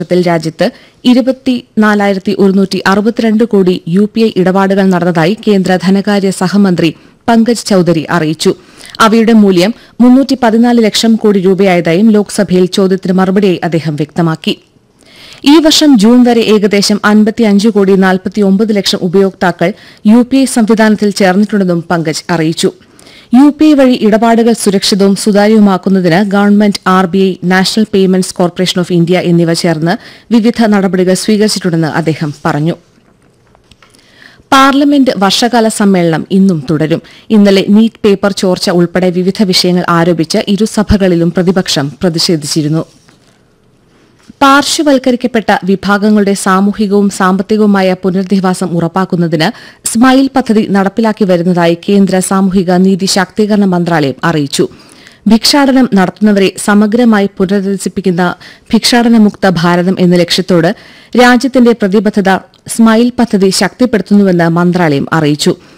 ത്തിൽ രാജ്യത്ത് ഇരുപത്തിനാലായിരത്തി ഒരുന്നൂറ്റി അറുപത്തിരണ്ട് കോടി യു പി ഐ ഇടപാടുകൾ നടന്നതായി കേന്ദ്ര ധനകാര്യ സഹമന്ത്രി പങ്കജ് ചൌധരി അറിയിച്ചു അവയുടെ മൂല്യം മുന്നൂറ്റി പതിനാല് ലക്ഷം കോടി രൂപയായതായും ലോക്സഭയിൽ ചോദ്യത്തിന് മറുപടിയായി അദ്ദേഹം വ്യക്തമാക്കി ഈ വർഷം ജൂൺ വരെ ഏകദേശം അൻപത്തിയഞ്ച് കോടി നാൽപ്പത്തിയൊമ്പത് ലക്ഷം ഉപയോക്താക്കൾ യു പി ഐ സംവിധാനത്തിൽ ചേർന്നിട്ടുണ്ടെന്നും പങ്കജ് അറിയിച്ചു യു പി ഐ വഴി ഇടപാടുകൾ സുരക്ഷിതവും സുതാര്യവുമാക്കുന്നതിന് government R B I national payments corporation of India എന്നിവ ചേർന്ന് വിവിധ നടപടികൾ സ്വീകരിച്ചിട്ടുണ്ടെന്ന് അദ്ദേഹം പറഞ്ഞു പാർലമെന്റ് വർഷകാല സമ്മേളനം ഇന്നും തുടരും ഇന്നലെ നീറ്റ് പേപ്പർ ചോർച്ച ഉൾപ്പെടെ വിവിധ വിഷയങ്ങൾ ആരോപിച്ച് ഇരുസഭകളിലും പ്രതിപക്ഷം പ്രതിഷേധിച്ചിരുന്നു പാർശ്വവൽക്കരിക്കപ്പെട്ട വിഭാഗങ്ങളുടെ സാമൂഹികവും സാമ്പത്തികവുമായ പുനരധിവാസം ഉറപ്പാക്കുന്നതിന് സ്മൈൽ പദ്ധതി നടപ്പിലാക്കി വരുന്നതായി കേന്ദ്ര സാമൂഹിക നീതി ശാക്തീകരണ മന്ത്രാലയം അറിയിച്ചു ഭിക്ഷാടനം നടത്തുന്നവരെ സമഗ്രമായി പുനരധിവസിപ്പിക്കുന്ന ഭിക്ഷാടനമുക്ത ഭാരതം എന്ന ലക്ഷ്യത്തോട് രാജ്യത്തിന്റെ പ്രതിബദ്ധത സ്മൈൽ പദ്ധതി ശക്തിപ്പെടുത്തുന്നുവെന്ന് മന്ത്രാലയം അറിയിച്ചു